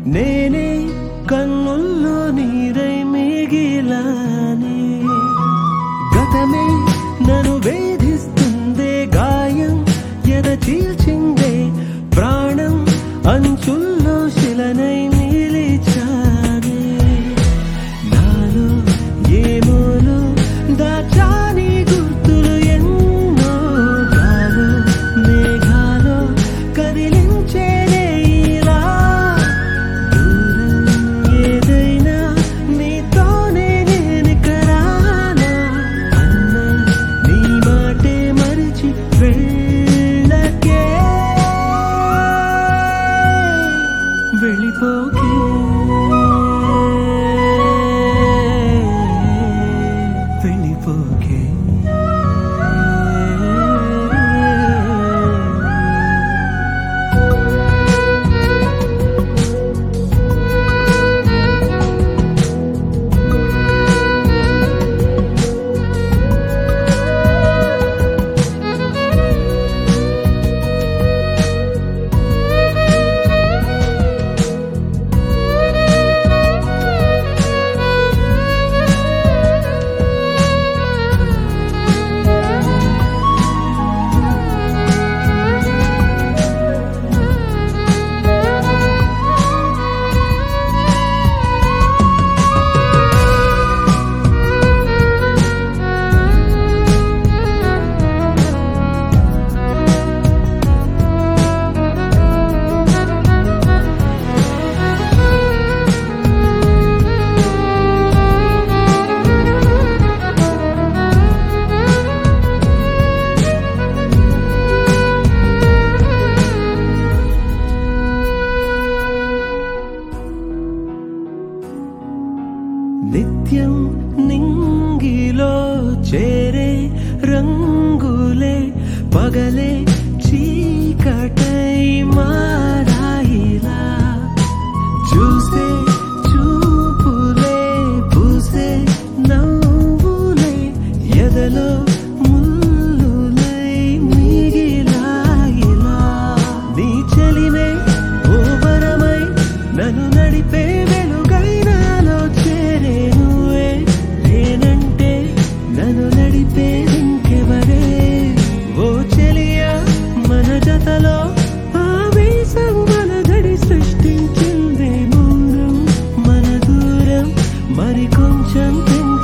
నేనే కన్నుల్లో నీరై మిగిలానే గతమే నన్ను వేధిస్తుందే గాయం ఎద చీల్చిందే ప్రాణం అంచుల్లో శిలనై నిలిచానే నాలో ఏమోలో దాచాని గుర్తులు ఎన్నో గాలో మేఘాలో కదిలించేనే ఇలా దూరం ఏదైనా నీతోనే నేను కరానా అన్న నీ మాటే మరిచి వెళ్ళకే వెళ్ళిపోకే వెళ్ళిపోకే నిత్యం నింగిలో చేరే రంగులే పగలే చీకటై మారాయిలా చూసే చూపులే పూసే నవ్వులే ఎదలో ముల్లులై మిగిలాయిలా నీ చెలిమే ఓ వరమై నన్ను నడిపే వెలుగై నాలో చేరే నువ్వే నేనంటే నన్ను నడిపే ఇంకెవరే ఓ చెలియా మన జతలో ఆవేశం మన దడి సృష్టించిందే ముందు మన దూరం మరి కొంచెం పెంచ